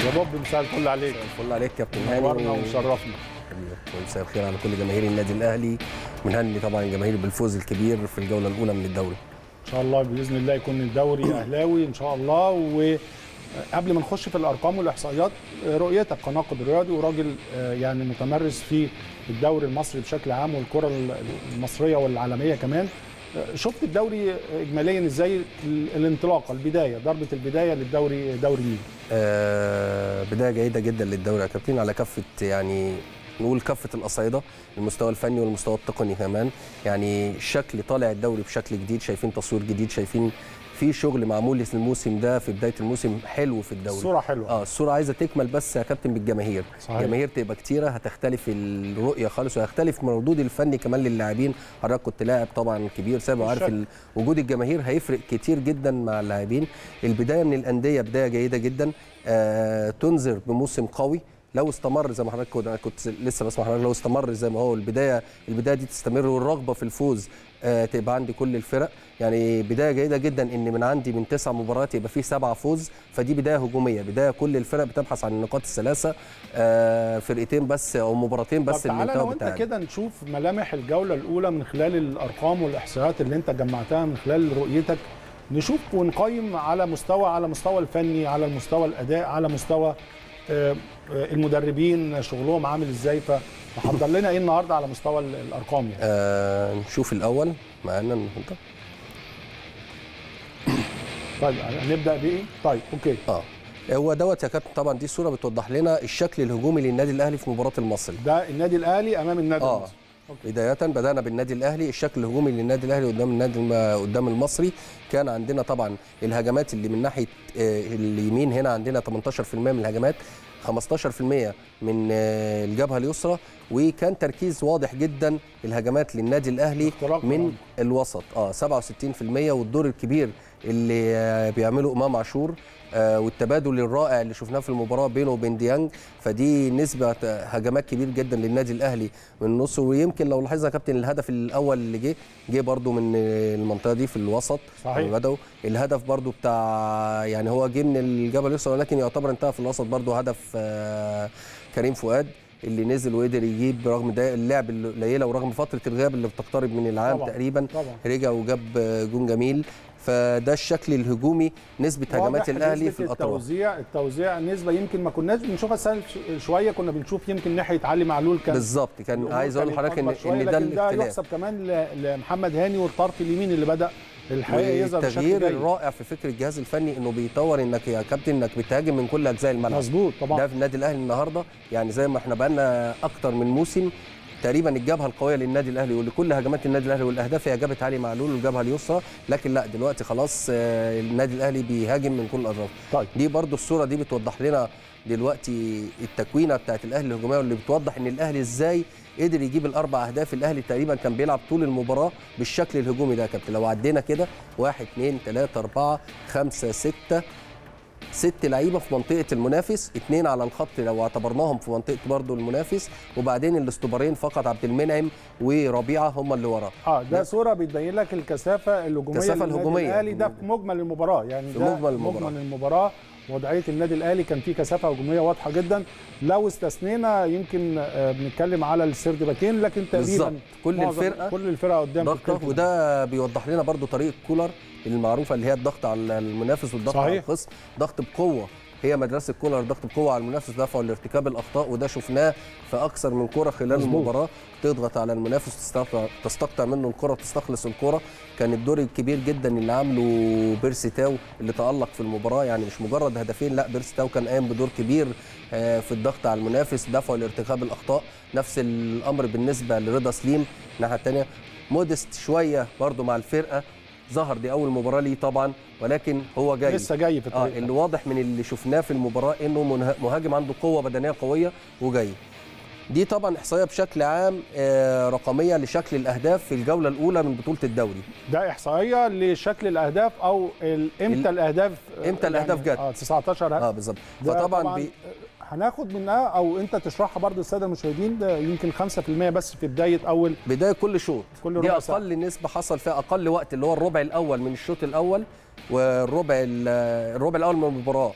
يا بوب مساء الفل عليك الفل عليك كابتن هاني نورنا و- وشرفنا ومساء الخير على كل جماهير النادي الاهلي ونهني طبعا الجماهير بالفوز الكبير في الجوله الاولى من الدوري ان شاء الله باذن الله يكون الدوري اهلاوي ان شاء الله وقبل ما نخش في الارقام والاحصائيات رؤيتك كناقد رياضي وراجل آه، يعني متمرس في الدوري المصري بشكل عام والكره المصريه والعالميه كمان آه، شفت الدوري اجماليا ازاي ال- الانطلاقه البدايه ضربه البدايه للدوري دوري النيل آه بدايه جيده جدا للدوري يا كابتن على كافه يعني نقول كافه الاصعده المستوى الفني والمستوى التقني كمان يعني شكل طالع الدوري بشكل جديد شايفين تصوير جديد شايفين في شغل معمول الموسم ده في بدايه الموسم حلو في الدوري الصوره حلوه اه الصوره عايزه تكمل بس يا كابتن بالجماهير صحيح. الجماهير تبقى كتيره هتختلف الرؤيه خالص وهيختلف مردود الفني كمان للاعبين حضرتك كنت لاعب طبعا كبير سابق وعارف بالشك. ال- وجود الجماهير هيفرق كتير جدا مع اللاعبين البدايه من الانديه بدايه جيده جدا آه تنذر بموسم قوي لو استمر زي ما حضرتك كنت, كنت لسه بسمع حضرتك لو استمر زي ما هو البدايه البدايه دي تستمر والرغبه في الفوز آه تبقى عندي كل الفرق يعني بدايه جيده جدا ان من عندي من تسع مباريات يبقى فيه سبعه فوز فدي بدايه هجوميه بدايه كل الفرق بتبحث عن النقاط الثلاثه آه فرقتين بس او مباراتين طب بس تعالى انا المنتهى وانت بتاعنا كده نشوف ملامح الجوله الاولى من خلال الارقام والاحصائيات اللي انت جمعتها من خلال رؤيتك نشوف ونقيم على مستوى على مستوى الفني على المستوى الاداء على مستوى آه، آه، المدربين شغلهم عامل ازاي فحضر لنا ايه النهارده على مستوى ال- الارقام يعني آه نشوف الاول معانا النهارده طيب هنبدا بايه طيب اوكي اه هو دوت يا كابتن طبعا دي صوره بتوضح لنا الشكل الهجومي للنادي الاهلي في مباراه المصري ده النادي الاهلي امام النادي اه المصري أوكي. بدايه بدانا بالنادي الاهلي الشكل الهجومي للنادي الاهلي قدام النادي الم... قدام المصري كان عندنا طبعا الهجمات اللي من ناحيه آه، اليمين هنا عندنا 18% من الهجمات 15% من آه، الجبهه اليسرى وكان تركيز واضح جدا الهجمات للنادي الاهلي اختراق من طبعاً. الوسط اه 67% والدور الكبير اللي آه، بيعمله امام عاشور آه، والتبادل الرائع اللي شفناه في المباراه بينه وبين ديانج فدي نسبه آه، هجمات كبير جدا للنادي الاهلي من النص ويمكن لو لاحظنا يا كابتن الهدف الاول اللي جه جه برده من آه، المنطقه دي في الوسط صحيح. بدأوا الهدف برده بتاع يعني هو جه من الجبل اليسرى ولكن يعتبر انتهى في الوسط برده هدف آه، كريم فؤاد اللي نزل وقدر يجيب رغم ده اللعب القليله ورغم فتره الغياب اللي بتقترب من العام طبعاً، تقريبا طبعا رجع وجاب جون جميل فده الشكل الهجومي نسبه هجمات واضح الاهلي نسبة في الاطراف التوزيع التوزيع نسبه يمكن ما كناش بنشوفها السنه شويه كنا بنشوف يمكن ناحيه علي معلول كان بالظبط كان الأمور عايز اقول كانت لحضرتك ان أكبر شوية، ان ده لكن ده الاختلاف يحسب كمان ل- لمحمد هاني والطرف اليمين اللي بدا الحقيقه يظهر بشكل والتغيير جيد الرائع في فكر الجهاز الفني انه بيطور انك يا كابتن انك بتهاجم من كل اجزاء الملعب مظبوط طبعا ده في النادي الاهلي النهارده يعني زي ما احنا بقالنا اكتر من موسم تقريبا الجبهه القويه للنادي الاهلي ولكل هجمات النادي الاهلي والاهداف هي جبهه علي معلول والجبهه اليسرى لكن لا دلوقتي خلاص آه، النادي الاهلي بيهاجم من كل الاطراف طيب دي برضو الصوره دي بتوضح لنا دلوقتي التكوينه بتاعت الاهلي الهجوميه واللي بتوضح ان الاهلي ازاي قدر يجيب الاربع اهداف الاهلي تقريبا كان بيلعب طول المباراه بالشكل الهجومي ده يا كابتن لو عدينا كده 1 2 3 4 5 6 ست لعيبه في منطقه المنافس اثنين على الخط لو اعتبرناهم في منطقه برضو المنافس وبعدين الاستوبرين فقط عبد المنعم وربيعه هم اللي وراه اه ده ده- صوره بتبين لك الكثافه الهجوميه الكثافة للنادي الهجوميه. الاهلي ده في مجمل المباراه يعني في ده مجمل المباراة. مجمل المباراه وضعيه النادي الاهلي كان فيه كثافه هجوميه واضحه جدا لو استثنينا يمكن آه، بنتكلم على السردباكين لكن تقريبا بالظبط. كل معظم- الفرقة كل الفرقه قدام في ضغطه الكلة. وده بيوضح لنا برضو طريقه كولر المعروفه اللي هي الضغط على المنافس والضغط على صحيح. الخصم ضغط بقوه هي مدرسه كولر ضغط بقوه على المنافس دفعه لارتكاب الاخطاء وده شفناه في اكثر من كره خلال مظبوط. المباراه تضغط على المنافس تستقطع, تستقطع منه الكره تستخلص الكره كان الدور الكبير جدا اللي عامله بيرسي تاو اللي تالق في المباراه يعني مش مجرد هدفين لا بيرسي تاو كان قايم بدور كبير آه، في الضغط على المنافس دفعه لارتكاب الاخطاء نفس الامر بالنسبه لرضا سليم الناحيه الثانيه مودست شويه برضو مع الفرقه ظهر دي اول مباراه ليه طبعا ولكن هو جاي لسه جاي في اه الطريق اللي واضح من اللي شفناه في المباراه انه منه- مهاجم عنده قوه بدنيه قويه وجاي دي طبعا احصائيه بشكل عام آه، رقميه لشكل الاهداف في الجوله الاولى من بطوله الدوري ده احصائيه لشكل الاهداف او ال- امتى ال- الاهداف إمتى الأهداف جت. اه 19 اه بالظبط ده فطبعا بي هناخد منها او انت تشرحها برضو للساده المشاهدين ده يمكن 5% بس في بدايه اول بدايه كل شوط كل دي ربع ساعة. اقل نسبه حصل فيها اقل وقت اللي هو الربع الاول من الشوط الاول والربع ال- الربع الاول من المباراه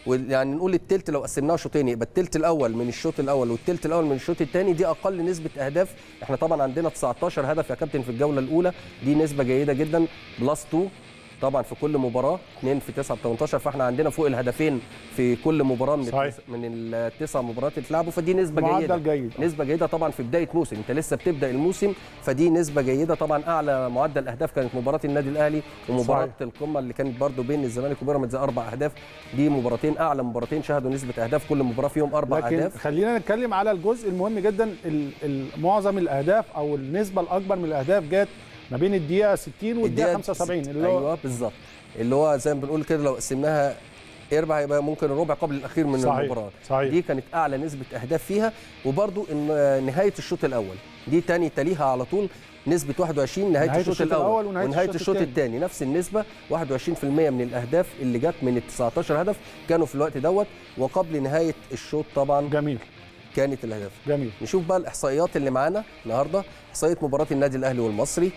ويعني نقول التلت لو قسمناها شوطين يبقى التلت الاول من الشوط الاول والتلت الاول من الشوط الثاني دي اقل نسبه اهداف احنا طبعا عندنا 19 هدف يا كابتن في الجوله الاولى دي نسبه جيده جدا بلس 2 طبعا في كل مباراه 2 في 9 ب 18 فاحنا عندنا فوق الهدفين في كل مباراه من صحيح. التس... من التسع مباريات اللي اتلعبوا فدي نسبه جيده معدل جيد نسبه جيده طبعا في بدايه موسم انت لسه بتبدا الموسم فدي نسبه جيده طبعا اعلى معدل اهداف كانت مباراه النادي الاهلي ومباراه صحيح. القمه اللي كانت برضو بين الزمالك وبيراميدز اربع اهداف دي مباراتين اعلى مباراتين شهدوا نسبه اهداف كل مباراه فيهم اربع لكن اهداف خلينا نتكلم على الجزء المهم جدا ال- ال- معظم الاهداف او النسبه الاكبر من الاهداف جت ما بين الدقيقه 60 والدقيقه 75 اللي هو ايوه بالظبط اللي هو زي ما بنقول كده لو قسمناها اربع يبقى ممكن الربع قبل الاخير من صحيح، المباراه صحيح. دي كانت اعلى نسبه اهداف فيها وبرضو ان نهايه الشوط الاول دي تاني تليها على طول نسبه 21 نهايه, نهاية الشوط, الشوط الاول الأول ونهاية ونهايه الشوط الشوط التاني. الثاني نفس النسبه 21% من الاهداف اللي جت من ال 19 هدف كانوا في الوقت دوت وقبل نهايه الشوط طبعا جميل كانت الاهداف جميل نشوف بقى الاحصائيات اللي معانا النهارده احصائيه مباراه النادي الاهلي والمصري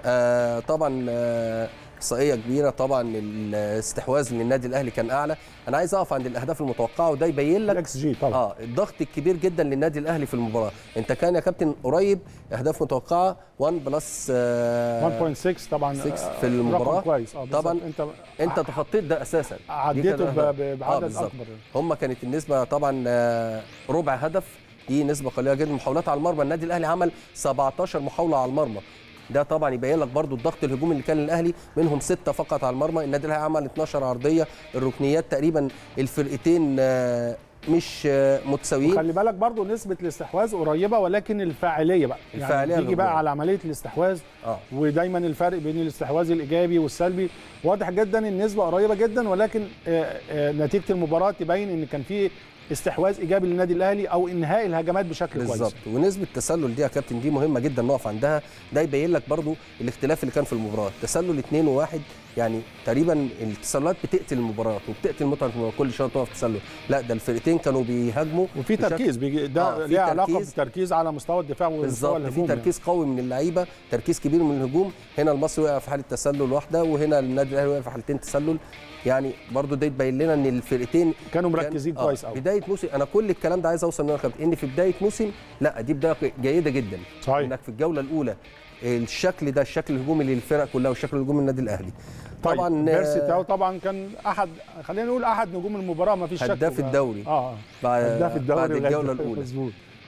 آه طبعا آه، احصائيه كبيره طبعا الاستحواذ للنادي الاهلي كان اعلى انا عايز اقف عند الاهداف المتوقعه وده يبين لك الاكس جي طبعا اه الضغط الكبير جدا للنادي الاهلي في المباراه انت كان يا كابتن قريب اهداف متوقعه 1 بلس آه 1.6 طبعا 6 آه، في المباراة. رقم كويس اه طبعا بالظبط. انت انت تخطيت ده اساسا دي عديته كانت ب- أهداف. ب- آه، بعدد بالظبط. اكبر هم كانت النسبه طبعا آه، ربع هدف دي نسبه قليله جدا محاولات على المرمى النادي الاهلي عمل 17 محاوله على المرمى ده طبعا يبين لك برضو الضغط الهجومي اللي كان للاهلي منهم سته فقط على المرمى النادي الاهلي عمل 12 عرضيه الركنيات تقريبا الفرقتين آه، مش آه، متساويين خلي بالك برضو نسبه الاستحواذ قريبه ولكن الفاعليه بقى الفاعلية يعني تيجي بقى الهجومية. على عمليه الاستحواذ اه ودايما الفرق بين الاستحواذ الايجابي والسلبي واضح جدا النسبه قريبه جدا ولكن آه، آه، نتيجه المباراه تبين ان كان في استحواذ ايجابي للنادي الاهلي او انهاء الهجمات بشكل كويس بالظبط ونسبه التسلل دي يا كابتن دي مهمه جدا نقف عندها ده يبين لك برضو الاختلاف اللي كان في المباراه تسلل 2 و1 يعني تقريبا التسللات بتقتل المباراه وبتقتل متعه المباراه كل شويه تقف تسلل لا ده الفرقتين كانوا بيهاجموا وفي بشكل- تركيز بيجي ده آه، في ليه علاقه تركيز. بالتركيز على مستوى الدفاع ومستوى بالظبط الهجوم في يعني. تركيز قوي من اللعيبه تركيز كبير من الهجوم هنا المصري وقع في حاله تسلل واحده وهنا النادي الاهلي وقع في حالتين تسلل يعني برضو ده يبين لنا ان الفرقتين كانوا كان- مركزين آه، كويس قوي بدايه موسم انا كل الكلام ده عايز اوصل منه يا كابتن ان في بدايه موسم لا دي بدايه جيده جدا صحيح انك في الجوله الاولى الشكل ده الشكل الهجومي للفرق كلها والشكل الهجومي للنادي الاهلي طبعا طبعا بيرسي آه، تاو طبعا كان احد خلينا نقول احد نجوم المباراه ما فيش شك هداف الدوري. اه بعد, هداف الدوري بعد الجوله والهداف- الاولى مظبوط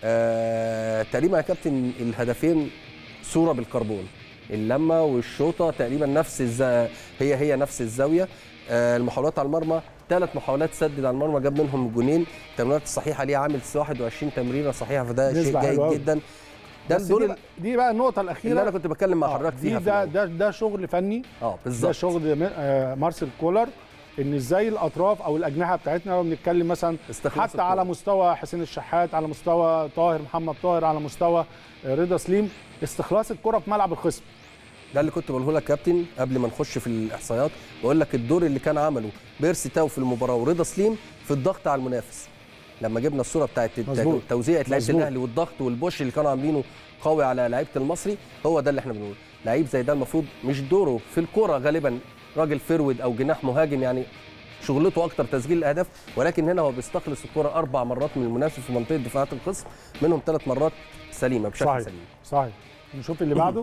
آه تقريبا يا كابتن الهدفين صوره بالكربون اللمه والشوطه تقريبا نفس الز... هي هي نفس الزاويه آه المحاولات على المرمى ثلاث محاولات سدد على المرمى جاب منهم جونين التمريرات الصحيحه ليه عامل 21 تمريره صحيحه فده شيء نسبة جيد حلوة أوي. جدا ده بس الدور دي, بقى دي بقى النقطه الاخيره اللي انا كنت بتكلم مع آه، حضرتك دي فيها في ده الأول. ده ده شغل فني اه ده بالظبط شغل م- آه، مارسيل كولر ان ازاي الاطراف او الاجنحه بتاعتنا لو بنتكلم مثلا استخلاص حتى على الكرة. مستوى حسين الشحات على مستوى طاهر محمد طاهر على مستوى آه، رضا سليم استخلاص الكره في ملعب الخصم ده اللي كنت بقوله لك كابتن قبل ما نخش في الاحصائيات بقول لك الدور اللي كان عمله بيرسي تاو في المباراه ورضا سليم في الضغط على المنافس لما جبنا الصوره بتاعت الت- مظبوط. توزيعه لعيبه مظبوط. الاهلي والضغط والبوش اللي كانوا عاملينه قوي على لعيبه المصري هو ده اللي احنا بنقوله لعيب زي ده المفروض مش دوره في الكوره غالبا راجل فيرود او جناح مهاجم يعني شغلته اكتر تسجيل الاهداف ولكن هنا هو بيستخلص الكره اربع مرات من المنافس في منطقه دفاعات الخصم منهم ثلاث مرات سليمه بشكل صحيح سليم صحيح نشوف اللي بعده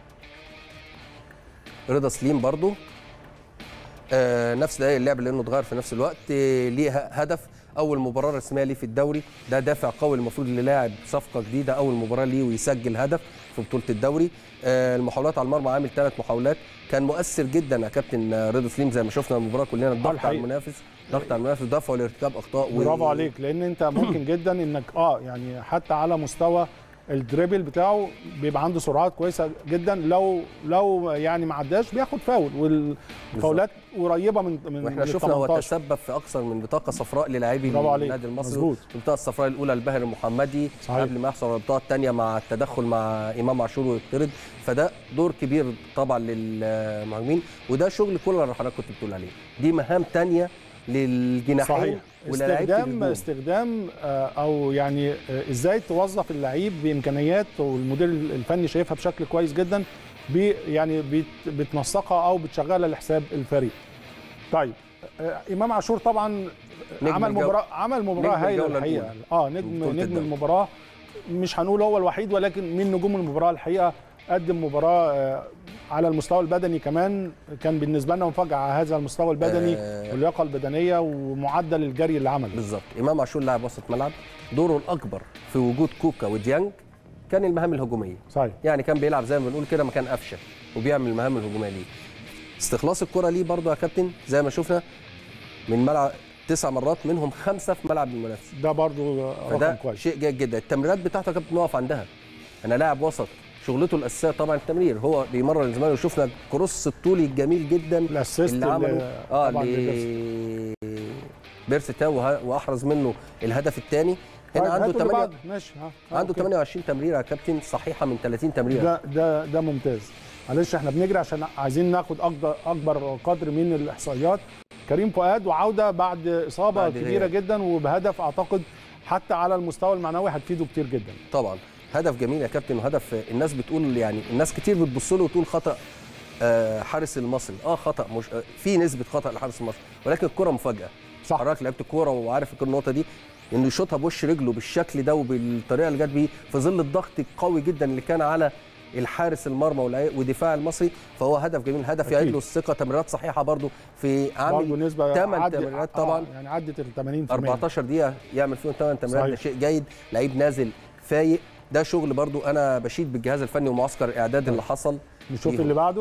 رضا سليم برضو آه نفس دقايق اللعب لانه اتغير في نفس الوقت آه ليه ه- هدف اول مباراه رسميه ليه في الدوري ده دافع قوي المفروض للاعب صفقه جديده اول مباراه ليه ويسجل هدف في بطوله الدوري آه المحاولات على المرمى عامل ثلاث محاولات كان مؤثر جدا يا كابتن آه، رضا سليم زي ما شفنا المباراه كلنا الضغط على الحقيقة. المنافس ضغط على المنافس دفعه لارتكاب اخطاء و- برافو عليك لان انت ممكن جدا انك اه يعني حتى على مستوى الدريبل بتاعه بيبقى عنده سرعات كويسه جدا لو لو يعني ما عداش بياخد فاول والفاولات قريبه من من واحنا ال شفنا هو 18. تسبب في اكثر من بطاقه صفراء للاعبي برافو عليك. النادي المصري مظبوط. البطاقه الصفراء الاولى الباهر المحمدي صحيح. قبل ما يحصل على البطاقه الثانيه مع التدخل مع امام عاشور ويطرد فده دور كبير طبعا للمهاجمين وده شغل كولر اللي حضرتك كنت بتقول عليه دي مهام ثانيه للجناحين صحيح وللاعيبه استخدام الهجوم. استخدام آه، او يعني آه، ازاي توظف اللعيب بامكانيات والمدير الفني شايفها بشكل كويس جدا بي يعني بت- بتنسقها او بتشغلها لحساب الفريق. طيب آه، امام عاشور طبعا نجم عمل الجو- مباراه عمل مباراه نجم هايله الجولة الحقيقه الأولى. اه نجم بطولة نجم الدوري. المباراه مش هنقول هو الوحيد ولكن من نجوم المباراه الحقيقه قدم مباراه آه، على المستوى البدني كمان كان بالنسبه لنا مفاجاه على هذا المستوى البدني آه. واللياقه البدنيه ومعدل الجري اللي عمله بالظبط امام عاشور لاعب وسط ملعب دوره الاكبر في وجود كوكا وديانج كان المهام الهجوميه صحيح يعني كان بيلعب زي ما بنقول كده مكان قفشه وبيعمل المهام الهجوميه ليه استخلاص الكره ليه برضه يا كابتن زي ما شفنا من ملعب تسع مرات منهم خمسه في ملعب المنافس ده برضو رقم فده كويس شيء جيد جدا التمريرات بتاعته يا كابتن نقف عندها انا لاعب وسط شغلته الاساسيه طبعا التمرير هو بيمرر زمان وشفنا الكروس الطولي الجميل جدا الاسيست اللي عمله اه طبعاً ل بيرسي تاو وه- واحرز منه الهدف الثاني هنا طيب، عنده هاتوا اللي 8 بعده. ماشي ها ها، عنده أوكي. 28 تمريره يا كابتن صحيحه من 30 تمريره ده ده ده ممتاز معلش احنا بنجري عشان عايزين ناخد اكبر اكبر قدر من الاحصائيات كريم فؤاد وعوده بعد اصابه بعد كبيره غياب. جدا وبهدف اعتقد حتى على المستوى المعنوي هتفيده كتير جدا طبعا هدف جميل يا كابتن وهدف الناس بتقول يعني الناس كتير بتبص له وتقول خطا آه، حارس المصري اه خطا مش آه، في نسبه خطا لحارس المصري ولكن الكره مفاجاه صح. حضرتك لعبت الكوره وعارف الكرة- النقطه دي انه يشوطها بوش رجله بالشكل ده وبالطريقه اللي جت بيه في ظل الضغط القوي جدا اللي كان على الحارس المرمى والع- ودفاع المصري فهو هدف جميل هدف أكيد. يعيد له الثقه تمريرات صحيحه برضو في برضه عامل نسبه 8 عدت- تمريرات آه، طبعا يعني عدت ال 80% 14 دقيقة يعمل فيهم 8 تمريرات ده صحيح. شيء جيد، لعيب نازل فايق، ده شغل برضو أنا بشيد بالجهاز الفني ومعسكر إعداد اللي حصل نشوف ليهم. اللي بعده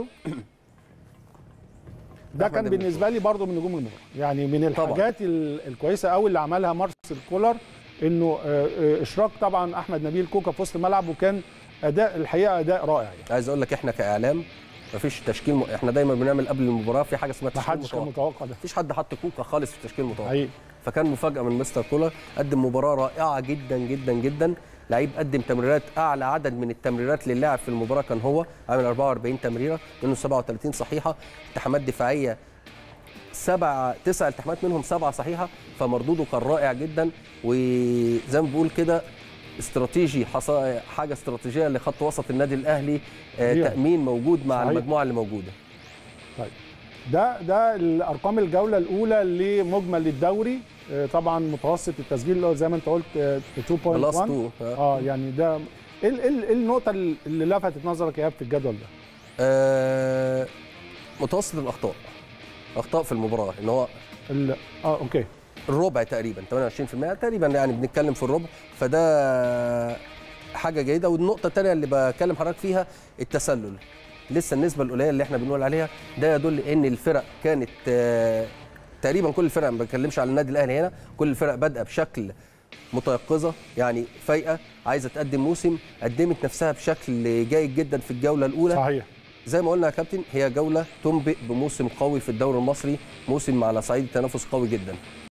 ده أحمد كان أبو بالنسبه لي برضو من نجوم المباراه يعني من طبعاً. الحاجات ال- الكويسه قوي اللي عملها مارسيل كولر انه آه، آه، اشراك طبعا احمد نبيل كوكا في وسط الملعب وكان اداء الحقيقه اداء رائع يعني عايز أقول لك إحنا كإعلام مفيش تشكيل م... إحنا دايما بنعمل قبل المباراة في حاجة اسمها ما تشكيل حدش كان متوقع متوقع ده مفيش حد حط كوكا خالص في التشكيل المتوقع حقيقي فكان مفاجأة من مستر كولر قدم مباراة رائعة جدا جدا جدا لعيب قدم تمريرات اعلى عدد من التمريرات للاعب في المباراه كان هو عامل 44 تمريره منهم 37 صحيحه التحامات دفاعيه سبع تسع التحامات منهم سبعه صحيحه فمردوده كان رائع جدا وزي ما بقول كده استراتيجي حص- حاجه استراتيجيه لخط وسط النادي الاهلي آه، صحيح. تامين موجود مع صحيح. المجموعه اللي موجوده طيب ده ده الارقام الجوله الاولى لمجمل الدوري آه، طبعا متوسط التسجيل اللي هو زي ما انت قلت آه، 2.1 بلس 2 اه يعني ده ايه ال- ايه ال- إيه النقطه اللي لفتت نظرك يا إيهاب في الجدول ده آه، متوسط الاخطاء اخطاء في المباراه ان هو ال- اه اوكي الربع تقريبا 28% تقريبا يعني بنتكلم في الربع فده حاجه جيده والنقطه الثانيه اللي بكلم حضرتك فيها التسلل لسه النسبه القليله اللي احنا بنقول عليها ده يدل ان الفرق كانت آه، تقريبا كل الفرق ما بتكلمش على النادي الاهلي هنا كل الفرق بادئه بشكل متيقظه يعني فايقه عايزه تقدم موسم قدمت نفسها بشكل جيد جدا في الجوله الاولى صحيح زي ما قلنا يا كابتن هي جوله تنبئ بموسم قوي في الدوري المصري موسم على صعيد التنافس قوي جدا